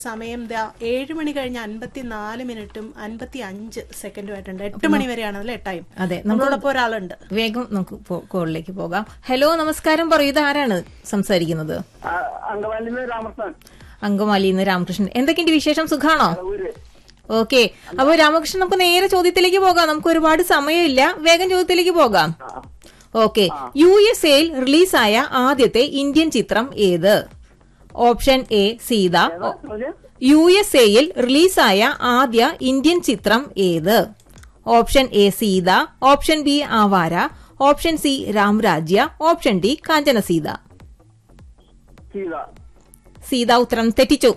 സമയം ദാ ഏഴ് മണി കഴിഞ്ഞ് അൻപത്തിനാല് മിനിറ്റും അൻപത്തി അഞ്ച് സെക്കൻഡും ആയിട്ടുണ്ട് എട്ട് മണി വരെയാണ് അല്ലേ ടൈം അതെ നമ്മളോടൊപ്പം ഒരാളുണ്ട് വേഗം നമുക്ക് പോ- കോളിലേക്ക് പോകാം ഹലോ നമസ്കാരം പറയൂ ഇത് ആരാണ് സംസാരിക്കുന്നത് അങ്കമാലിന്ന് രാമകൃഷ്ണൻ അങ്കമാലിന്ന് രാമകൃഷ്ണൻ എന്തൊക്കെയുണ്ട് വിശേഷം സുഖാണോ ഊര് ഓക്കെ അപ്പൊ രാമകൃഷ്ണൻ നമുക്ക് നേരെ ചോദ്യത്തിലേക്ക് പോകാം നമുക്ക് ഒരുപാട് സമയമില്ല വേഗം ചോദ്യത്തിലേക്ക് പോകാം ഓക്കെ യു എസ് എയിൽ റിലീസായ ആദ്യത്തെ ഇന്ത്യൻ ചിത്രം ഏത് option A Sita U S എയിൽ റിലീസായ ആദ്യ ഇന്ത്യൻ ചിത്രം ഏത് option A Sita option B Awara option C Ramrajya option D Kanchana Sita Sita Sita ഉത്തരം തെറ്റിച്ചു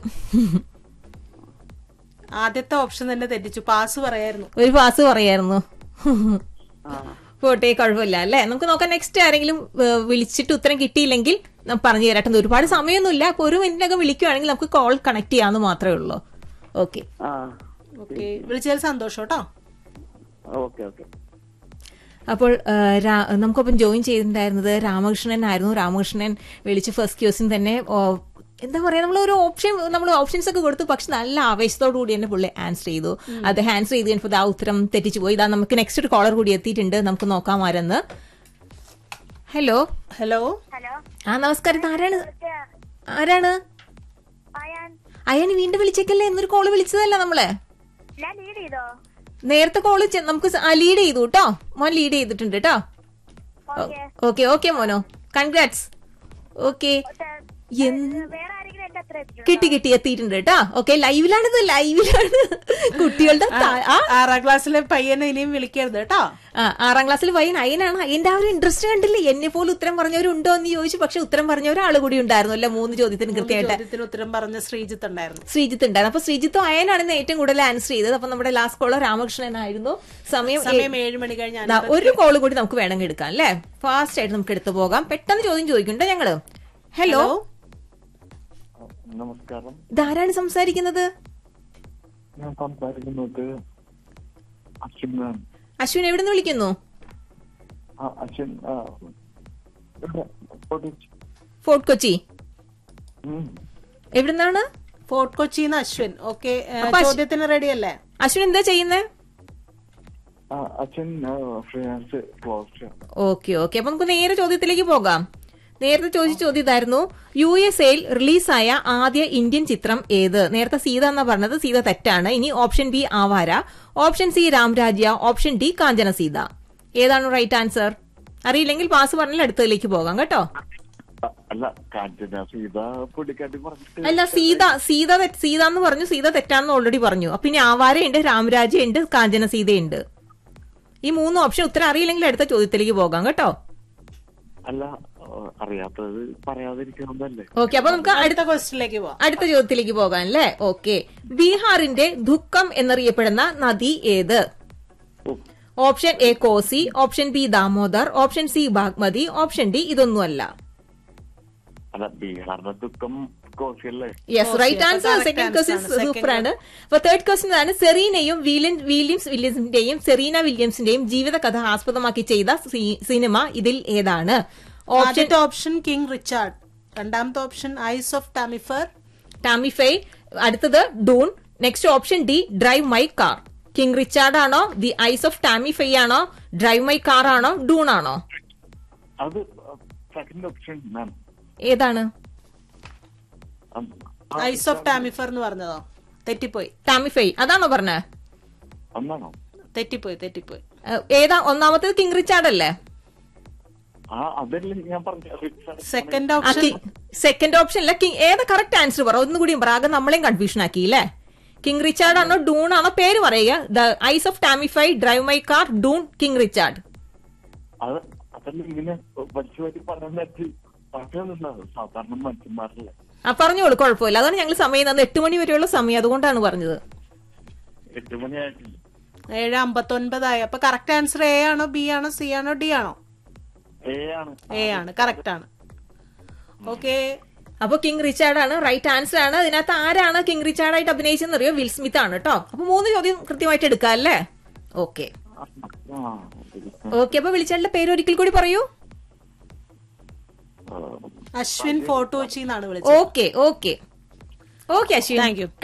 ആദ്യത്തെ ഓപ്ഷൻ തന്നെ തെറ്റിച്ചു പാസ് പറയായിരുന്നു ഒരു പാസ് പറയായിരുന്നു പോട്ടെ കുഴപ്പമില്ല അല്ലേ നമുക്ക് നോക്കാം നെക്സ്റ്റ് ആരെങ്കിലും ഏഹ്, വിളിച്ചിട്ട് ഉത്തരം കിട്ടിയില്ലെങ്കിൽ ഞാൻ പറഞ്ഞു തരട്ടെ ഒരുപാട് സമയമൊന്നുമില്ല അപ്പൊ ഒരു മിനിറ്റിനകം വിളിക്കുവാണെങ്കിൽ നമുക്ക് കോൾ കണക്ട് ചെയ്യാന്ന് മാത്രമേ ഉള്ളൂ ഓക്കെ ആ ഓക്കെ വിളിച്ചതിൽ സന്തോഷം കേട്ടോ ഓക്കെ ഓക്കെ അപ്പോൾ ഏഹ്, രാ- നമുക്കൊപ്പം ജോയിൻ ചെയ്തിട്ടുണ്ടായിരുന്നത് രാമകൃഷ്ണൻ ആയിരുന്നു രാമകൃഷ്ണൻ വിളിച്ച് ഫസ്റ്റ് ക്യൂസിൻ തന്നെ ഓ, എന്താ പറയാ നമ്മൾ ഒരു ഓപ്ഷൻ നമ്മൾ ഓപ്ഷൻസ് ഒക്കെ കൊടുത്തു പക്ഷെ നല്ല ആവേശത്തോടു കൂടി തന്നെ പുള്ളി ആൻസർ ചെയ്തു അത് ആൻസർ ചെയ്ത് കഴിഞ്ഞപ്പോൾ ആ ഉത്തരം തെറ്റിച്ചു പോയി ഇതാ നമുക്ക് നെക്സ്റ്റ് ഒരു കോളർ കൂടി എത്തിയിട്ടുണ്ട് നമുക്ക് നോക്കാം ആരെന്ന് ഹലോ ഹലോ ഹലോ ആ നമസ്കാരം ഇത് ആരാണ് ആരാണ് അയാൻ അയാൻ വീണ്ടും വിളിച്ചേക്കല്ലേ എന്നൊരു കോള് വിളിച്ചതല്ല നമ്മള് ഞാൻ ലീഡ് ചെയ്തോ നേരത്തെ കോള് നമുക്ക് ലീഡ് ചെയ്തു കേട്ടോ മോൻ ലീഡ് ചെയ്തിട്ടുണ്ട് കേട്ടോ ഓക്കെ ഓക്കെ ഓക്കെ മോനോ കൺഗ്രാറ്റ്സ് ഓക്കെ എന്ത് വേറെ ആരെങ്കിലും എന്റെ അത്ര എത്തിയിട്ടുണ്ടോ? കിട്ടി കിട്ടി എത്തിയിട്ടുണ്ട് കേട്ടോ ഓക്കെ ലൈവിലാണിത് ലൈവിലാണ് കുട്ടികളുടെ ത- ആ ആറാം ക്ലാസ്സിലെ പയ്യനെ ഇനിയും വിളിക്കരുത് കേട്ടോ ആ, ആറാം ക്ലാസ്സിൽ വൈൻ അയനാണ് അയന്റെ ആ ഒരു ഇൻട്രസ്റ്റ് കണ്ടില്ലേ എന്നെ പോലെ ഉത്തരം പറഞ്ഞവരുണ്ടോ എന്ന് ചോദിച്ചു പക്ഷെ ഉത്തരം പറഞ്ഞ ഒരാൾ കൂടി ഉണ്ടായിരുന്നു അല്ലെ മൂന്ന് ചോദ്യത്തിന് കൃത്യമായിട്ട് ചോദ്യത്തിന് ഉത്തരം പറഞ്ഞ ശ്രീജിത്ത് ഉണ്ടായിരുന്നു ശ്രീജിത്ത് ഉണ്ടായിരുന്നു അപ്പൊ ശ്രീജിത്തും അയനാണ് ഇന്ന് ഏറ്റവും കൂടുതൽ ആൻസർ ചെയ്തത് അപ്പൊ നമ്മുടെ ലാസ്റ്റ് കോളർ രാമകൃഷ്ണനായിരുന്നു സമയം ഏ- സമയം ഏഴ് മണി കഴിഞ്ഞ് ദാ, ഒരു കോള് കൂടി നമുക്ക് വേണമെങ്കിൽ എടുക്കാം അല്ലേ ഫാസ്റ്റ് ആയിട്ട് നമുക്ക് എടുത്തു പോകാം പെട്ടെന്ന് ചോദ്യം ചോദിക്കണ്ടോ ഞങ്ങള് ഹലോ നമസ്കാരം ഇതാരാണ് സംസാരിക്കുന്നത് ഞാൻ സംസാരിക്കുന്നത് അശ്വിനാണ് അശ്വിൻ എവിടെ നിന്ന് വിളിക്കുന്നു ആ അശ്വിൻ ആ, ഇവിടെ പൊടിച്ച്. ഫോർട്ട് കൊച്ചി ഉം. എവിടുന്നാണ് ഫോർട്ട് കൊച്ചിന്ന് അശ്വിൻ ഓക്കെ അപ്പൊ അശ്വിൻ- ചോദ്യത്തിന് റെഡി അല്ലേ അശ്വിൻ എന്താ ചെയ്യുന്നത് ആ, Ashwin freelance close okay okay അപ്പൊ നമുക്ക് നേരെ ചോദ്യത്തിലേക്ക് പോകാം നേരത്തെ ചോദിച്ച ചോദ്യം ഇതായിരുന്നു യു എസ് എയിൽ റിലീസായ ആദ്യ ഇന്ത്യൻ ചിത്രം ഏത് നേരത്തെ സീത എന്നാ പറഞ്ഞത് സീത തെറ്റാണ് ഇനി option B Awara option C Ramrajya option D Kanchana Sita ഏതാണ് റൈറ്റ് ആൻസർ അറിയില്ലെങ്കിൽ പാസ് പറഞ്ഞാൽ അടുത്തതിലേക്ക് പോകാം കേട്ടോ അല്ല കാഞ്ചന സീത പൊടിക്കാട്ടി പറഞ്ഞിട്ട് അല്ല സീത സീത തെ- സീത എന്ന് പറഞ്ഞു സീത തെറ്റാന്ന് ഓൾറെഡി പറഞ്ഞു അപ്പൊ ഇനി ആവാരയുണ്ട് രാമരാജ്യ ഉണ്ട് കാഞ്ചന സീതയുണ്ട് ഈ മൂന്ന് ഓപ്ഷൻ ഉത്തരം അറിയില്ലെങ്കിൽ അടുത്ത ചോദ്യത്തിലേക്ക് പോകാം കേട്ടോ അല്ല ആ, അറിയാത്തത് പറയാതിരിക്കണമെന്നല്ലേ ഓക്കെ അപ്പൊ നമുക്ക് അടുത്ത അടുത്ത ക്വസ്റ്റിലേക്ക് പോവാം അടുത്ത ചോദ്യത്തിലേക്ക് പോകാം അല്ലേ ഓക്കെ ബീഹാറിന്റെ ദുഃഖം എന്നറിയപ്പെടുന്ന നദി ഏത് ഓ, option A Kosi option B Damodar option C Bagmati option D ഇതൊന്നുമല്ല അല്ല ബീഹാറിന്റെ ദുഃഖം കോശിയല്ലേ യെസ് Okay, റൈറ്റ് അപ്പൊ answer correct second answer question ആണ്. Second സൂപ്പർ ആണ് അപ്പൊ തേർഡ് ക്വസ്റ്റ്യൻ ആണ് സെറീനയും വില്യൻ വില്യംസ് വില്യംസിന്റെയും സെറീന വില്യംസിന്റെയും ജീവിത കഥ ആസ്പദമാക്കി ചെയ്ത സി- സിനിമ ഇതിൽ ഏതാണ് ഓപ്ഷൻ ആദ്യത്തെ ഓപ്ഷൻ കിങ് റിച്ചാർഡ് രണ്ടാമത്തെ ഓപ്ഷൻ ഐസ് ഓഫ് ടാമിഫർ ടാമിഫൈ അടുത്തത് Dune next option D drive my car King Richard ആണോ ദി ഐസ് ഓഫ് ടാമിഫൈ ആണോ ഡ്രൈവ് മൈ കാർ ആണോ ഡൂൺ ആണോ അത് സെക്കൻഡ് ഓപ്ഷൻ മാം ഏതാണ് ഐസ് ഓഫ് ടാമിഫർ എന്ന് പറഞ്ഞതോ തെറ്റിപ്പോയി ടാമിഫൈ അതാണോ പറഞ്ഞേ ഒന്നാണോ തെറ്റിപ്പോയി തെറ്റിപ്പോയി ഏഹ്, ഏതാ ഒന്നാമത്തേത് കിങ് റിച്ചാർഡ് അല്ലേ ആ അതല്ലേ ഞാൻ പറഞ്ഞ സെക്കൻഡ് ഓപ്ഷൻ സെക്കൻഡ് ഓപ്ഷൻ അല്ല കിങ് ഏതാ കറക്റ്റ് ആൻസർ പറ ഒന്നുകൂടി പറ ആകെ നമ്മളെയും കൺഫ്യൂഷൻ ആക്കി അല്ലേ കിങ് റിച്ചാർഡ് ആണോ ഡൂൺ ആണോ പേര് പറയുക the eyes of Tammy Faye drive my car Dune King Richard അത് അതല്ല ഇങ്ങനെ വലിച്ചു വാരി പറയാൻ പറ്റി പറഞ്ഞിട്ടുണ്ടാവും സാധാരണ മനുഷ്യന്മാരല്ലേ ആ പറഞ്ഞോളൂ കുഴപ്പമില്ല അതാണ് ഞങ്ങൾ സമയം തന്നത് എട്ട് മണി വരെയുള്ള സമയം അതുകൊണ്ടാണ് പറഞ്ഞത് എട്ട് മണിയായിട്ടില്ല ഏഴ് അമ്പത്തൊൻപതായി അപ്പൊ കറക്റ്റ് ആൻസർ എ ആണോ ബി ആണോ സി ആണോ ഡി ആണോ ഏ ആണ് എ ആണ് കറക്റ്റ് ആണ് ഓക്കെ അപ്പൊ കിങ് റിച്ചാർഡ് ആണ് റൈറ്റ് ആൻസർ ആണ് അതിനകത്ത് ആരാണ് കിങ് റിച്ചാർഡ് ആയിട്ട് അഭിനയിച്ചെന്ന് അറിയോ വിൽ സ്മിത്ത് ആണ് കേട്ടോ അപ്പൊ മൂന്ന് ചോദ്യം കൃത്യമായിട്ട് എടുക്കാം അല്ലേ ഓക്കെ ആ ഓക്കെ അപ്പൊ വിളിച്ചാളുടെ പേര് ഒരിക്കൽ കൂടി പറയൂ ആ, അശ്വിൻ ഫോർട്ട് കൊച്ചി എന്നാണ് വിളിച്ചത് okay okay okay Ashwin thank U